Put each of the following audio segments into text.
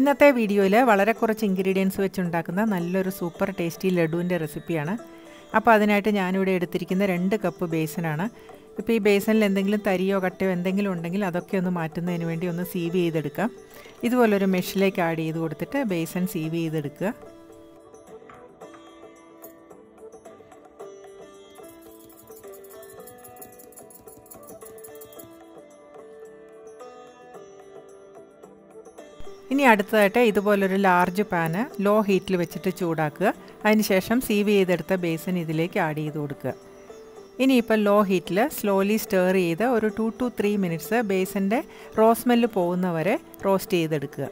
ഇന്നത്തെ വീഡിയോയിൽ വളരെ കുറച്ച് ഇൻഗ്രീഡിയൻസ് വെച്ചുണ്ടാക്കുന്ന നല്ലൊരു സൂപ്പർ ടേസ്റ്റി ലഡുവിൻ്റെ റെസിപ്പിയാണ് അപ്പോൾ അതിനായിട്ട് ഞാനിവിടെ എടുത്തിരിക്കുന്ന രണ്ട് കപ്പ് ബേസനാണ് ഇപ്പോൾ ഈ ബേസനിൽ എന്തെങ്കിലും തരിയോ കട്ടയോ എന്തെങ്കിലും ഉണ്ടെങ്കിൽ അതൊക്കെ ഒന്ന് മാറ്റുന്നതിന് വേണ്ടി ഒന്ന് സീവ് ചെയ്തെടുക്കാം ഇതുപോലൊരു മെഷിലേക്ക് ആഡ് ചെയ്ത് കൊടുത്തിട്ട് ബേസൻ സീവ് ചെയ്തെടുക്കുക ഇനി അടുത്തതായിട്ട് ഇതുപോലൊരു ലാർജ് പാന് ലോ ഹീറ്റിൽ വെച്ചിട്ട് ചൂടാക്കുക അതിനുശേഷം സീവ് ചെയ്തെടുത്ത ബേസൻ ഇതിലേക്ക് ആഡ് ചെയ്ത് കൊടുക്കുക ഇനിയിപ്പോൾ ലോ ഹീറ്റിൽ സ്ലോലി സ്റ്റേർ ചെയ്ത് ഒരു ടു ടു ത്രീ മിനിറ്റ്സ് ബേസൻ്റെ റോസ്മെല്ല് പോകുന്നവരെ റോസ്റ്റ് ചെയ്തെടുക്കുക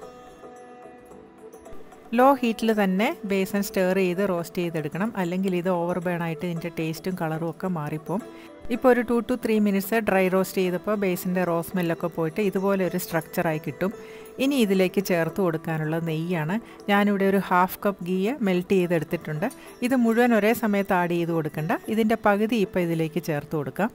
ലോ ഹീറ്റിൽ തന്നെ ബേസൻ സ്റ്റേർ ചെയ്ത് റോസ്റ്റ് ചെയ്തെടുക്കണം അല്ലെങ്കിൽ ഇത് ഓവർ ബേൺ ആയിട്ട് ഇതിൻ്റെ ടേസ്റ്റും കളറും ഒക്കെ മാറിപ്പോവും ഇപ്പോൾ ഒരു two two three minutes dry roast ചെയ്തപ്പോൾ ബേസിൻ്റെ റോസ്മെല്ലൊക്കെ പോയിട്ട് ഇതുപോലെ ഒരു സ്ട്രക്ചറായി കിട്ടും ഇനി ഇതിലേക്ക് ചേർത്ത് കൊടുക്കാനുള്ള നെയ്യാണ് ഞാനിവിടെ ഒരു ഹാഫ് കപ്പ് ഗീ മെൽറ്റ് ചെയ്തെടുത്തിട്ടുണ്ട് ഇത് മുഴുവൻ ഒരേ സമയത്ത് ആഡ് ചെയ്ത് കൊടുക്കണ്ട ഇതിൻ്റെ പകുതി ഇപ്പോൾ ഇതിലേക്ക് ചേർത്ത് കൊടുക്കാം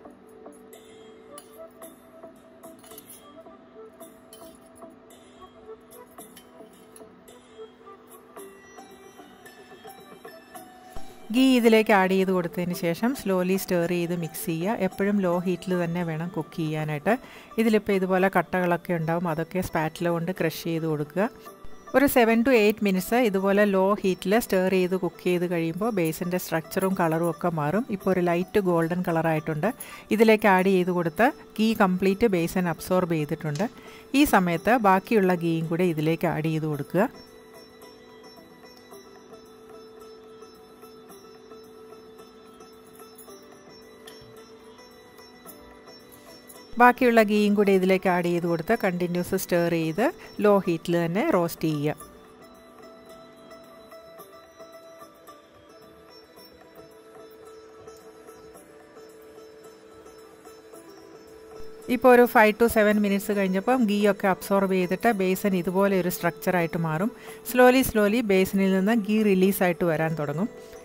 ഗീ ഇതിലേക്ക് ആഡ് ചെയ്ത് കൊടുത്തതിന് ശേഷം സ്ലോലി സ്റ്റേർ ചെയ്ത് മിക്സ് ചെയ്യുക എപ്പോഴും ലോ ഹീറ്റിൽ തന്നെ വേണം കുക്ക് ചെയ്യാനായിട്ട് ഇതിലിപ്പോൾ ഇതുപോലെ കട്ടകളൊക്കെ ഉണ്ടാവും അതൊക്കെ സ്പാറ്റില കൊണ്ട് ക്രഷ് ചെയ്ത് കൊടുക്കുക ഒരു സെവൻ ടു എയ്റ്റ് മിനിറ്റ്സ് ഇതുപോലെ ലോ ഹീറ്റിൽ സ്റ്റേർ ചെയ്ത് കുക്ക് ചെയ്ത് കഴിയുമ്പോൾ ബേസിൻ്റെ സ്ട്രക്ചറും കളറും ഒക്കെ മാറും ഇപ്പോൾ ഒരു ലൈറ്റ് ഗോൾഡൻ കളറായിട്ടുണ്ട് ഇതിലേക്ക് ആഡ് ചെയ്ത് കൊടുത്ത് ഗീ കംപ്ലീറ്റ് ബേസൻ അബ്സോർബ് ചെയ്തിട്ടുണ്ട് ഈ സമയത്ത് ബാക്കിയുള്ള ഗീയും കൂടെ ഇതിലേക്ക് ആഡ് ചെയ്ത് കൊടുക്കുക ബാക്കിയുള്ള ഗീയും കൂടി ഇതിലേക്ക് ആഡ് ചെയ്ത് കൊടുത്ത് കണ്ടിന്യൂസ് സ്റ്റേർ ചെയ്ത് ലോ ഹീറ്റിൽ തന്നെ റോസ്റ്റ് ചെയ്യുക ഇപ്പോൾ ഒരു ഫൈവ് ടു സെവൻ മിനിറ്റ്സ് കഴിഞ്ഞപ്പം ഗീ ഒക്കെ അബ്സോർബ് ചെയ്തിട്ട് ബേസൻ ഇതുപോലെ ഒരു സ്ട്രക്ചറായിട്ട് മാറും സ്ലോലി സ്ലോലി ബേസനിൽ നിന്ന് ഗീ റിലീസായിട്ട് വരാൻ തുടങ്ങും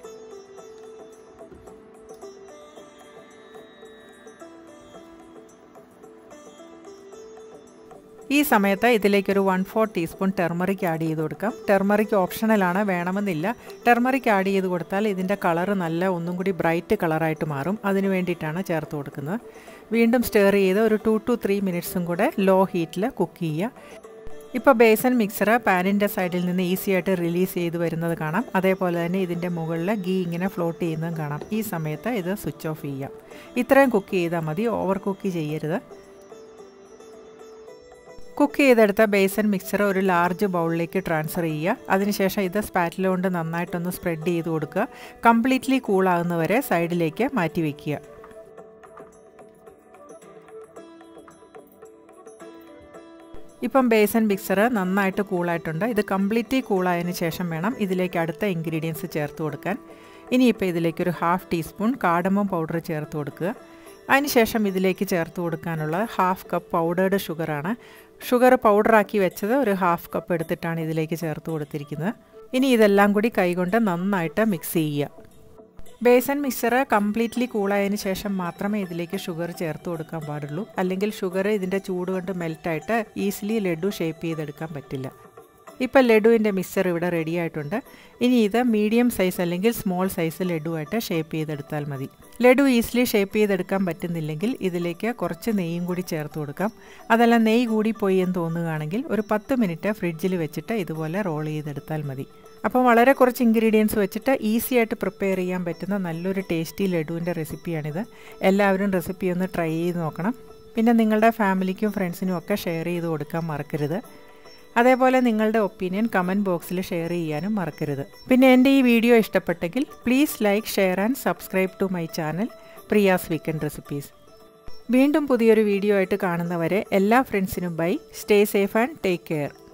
ഈ സമയത്ത് ഇതിലേക്ക് ഒരു one four teaspoon turmeric add ചെയ്ത് കൊടുക്കാം ടെർമറിക് ഓപ്ഷണലാണ് വേണമെന്നില്ല ടെർമറിക് ആഡ് ചെയ്ത് കൊടുത്താൽ ഇതിൻ്റെ കളറ് നല്ല ഒന്നും കൂടി ബ്രൈറ്റ് കളറായിട്ട് മാറും അതിന് വേണ്ടിയിട്ടാണ് ചേർത്ത് കൊടുക്കുന്നത് വീണ്ടും സ്റ്റെയർ ചെയ്ത് ഒരു ടു ടു ത്രീ മിനിറ്റ്സും കൂടെ ലോ ഹീറ്റിൽ കുക്ക് ചെയ്യുക ഇപ്പോൾ ബേസൻ മിക്സർ പാനിൻ്റെ സൈഡിൽ നിന്ന് ഈസി ആയിട്ട് റിലീസ് ചെയ്ത് വരുന്നത് കാണാം അതേപോലെ തന്നെ ഇതിൻ്റെ മുകളിൽ ഗീ ഇങ്ങനെ ഫ്ലോട്ട് ചെയ്യുന്നതും കാണാം ഈ സമയത്ത് ഇത് സ്വിച്ച് ഓഫ് ചെയ്യാം ഇത്രയും കുക്ക് ചെയ്താൽ മതി ഓവർ കുക്ക് ചെയ്യരുത് കുക്ക് ചെയ്തെടുത്ത ബേസൻ മിക്സർ ഒരു ലാർജ് ബൗളിലേക്ക് ട്രാൻസ്ഫർ ചെയ്യുക അതിനുശേഷം ഇത് സ്പാറ്റില കൊണ്ട് നന്നായിട്ടൊന്ന് സ്പ്രെഡ് ചെയ്ത് കൊടുക്കുക കംപ്ലീറ്റ്ലി കൂളാകുന്നവരെ സൈഡിലേക്ക് മാറ്റി വയ്ക്കുക ഇപ്പം ബേസൻ മിക്സർ നന്നായിട്ട് കൂളായിട്ടുണ്ട് ഇത് കംപ്ലീറ്റ്ലി കൂളായതിനു ശേഷം വേണം ഇതിലേക്ക് അടുത്ത ഇൻഗ്രീഡിയൻസ് ചേർത്ത് കൊടുക്കാൻ ഇനിയിപ്പോൾ ഇതിലേക്കൊരു ഹാഫ് ടീസ്പൂൺ കാടമം പൗഡർ ചേർത്ത് കൊടുക്കുക അതിനുശേഷം ഇതിലേക്ക് ചേർത്ത് കൊടുക്കാനുള്ള ഹാഫ് കപ്പ് പൗഡേർഡ് ഷുഗറാണ് ഷുഗർ പൗഡറാക്കി വെച്ചത് ഒരു ഹാഫ് കപ്പ് എടുത്തിട്ടാണ് ഇതിലേക്ക് ചേർത്ത് കൊടുത്തിരിക്കുന്നത് ഇനി ഇതെല്ലാം കൂടി കൈകൊണ്ട് നന്നായിട്ട് മിക്സ് ചെയ്യുക ബേസൻ മിക്സർ കംപ്ലീറ്റ്ലി കൂളായതിന് ശേഷം മാത്രമേ ഇതിലേക്ക് ഷുഗർ ചേർത്ത് കൊടുക്കാൻ പാടുള്ളൂ അല്ലെങ്കിൽ ഷുഗർ ഇതിൻ്റെ ചൂട് കൊണ്ട് മെൽറ്റായിട്ട് ഈസിലി ലഡു ഷേപ്പ് ചെയ്തെടുക്കാൻ പറ്റില്ല ഇപ്പോൾ ലഡുവിൻ്റെ മിക്സർ ഇവിടെ റെഡി ആയിട്ടുണ്ട് ഇനി ഇത് മീഡിയം സൈസ് അല്ലെങ്കിൽ സ്മോൾ സൈസ് ലഡുവായിട്ട് ഷേപ്പ് ചെയ്തെടുത്താൽ മതി ലഡു ഈസിലി ഷേപ്പ് ചെയ്തെടുക്കാൻ പറ്റുന്നില്ലെങ്കിൽ ഇതിലേക്ക് കുറച്ച് നെയ്യും കൂടി ചേർത്ത് കൊടുക്കാം അതെല്ലാം നെയ്യ് കൂടിപ്പോയി എന്ന് തോന്നുകയാണെങ്കിൽ ഒരു പത്ത് മിനിറ്റ് ഫ്രിഡ്ജിൽ വെച്ചിട്ട് ഇതുപോലെ റോൾ ചെയ്തെടുത്താൽ മതി അപ്പോൾ വളരെ കുറച്ച് ഇൻഗ്രീഡിയൻസ് വെച്ചിട്ട് ഈസി ആയിട്ട് പ്രിപ്പയർ ചെയ്യാൻ പറ്റുന്ന നല്ലൊരു ടേസ്റ്റി ലഡുവിൻ്റെ റെസിപ്പിയാണിത് എല്ലാവരും റെസിപ്പി ഒന്ന് ട്രൈ ചെയ്ത് നോക്കണം പിന്നെ നിങ്ങളുടെ ഫാമിലിക്കും ഫ്രണ്ട്സിനും ഒക്കെ ഷെയർ ചെയ്ത് കൊടുക്കാൻ മറക്കരുത് അതേപോലെ നിങ്ങളുടെ ഒപ്പീനിയൻ കമൻറ്റ് ബോക്സിൽ ഷെയർ ചെയ്യാനും മറക്കരുത് പിന്നെ എൻ്റെ ഈ വീഡിയോ ഇഷ്ടപ്പെട്ടെങ്കിൽ please like share and subscribe to my channel Priya's weekend recipes വീണ്ടും പുതിയൊരു വീഡിയോ ആയിട്ട് കാണുന്നവരെ എല്ലാ ഫ്രണ്ട്സിനും bye stay safe and take care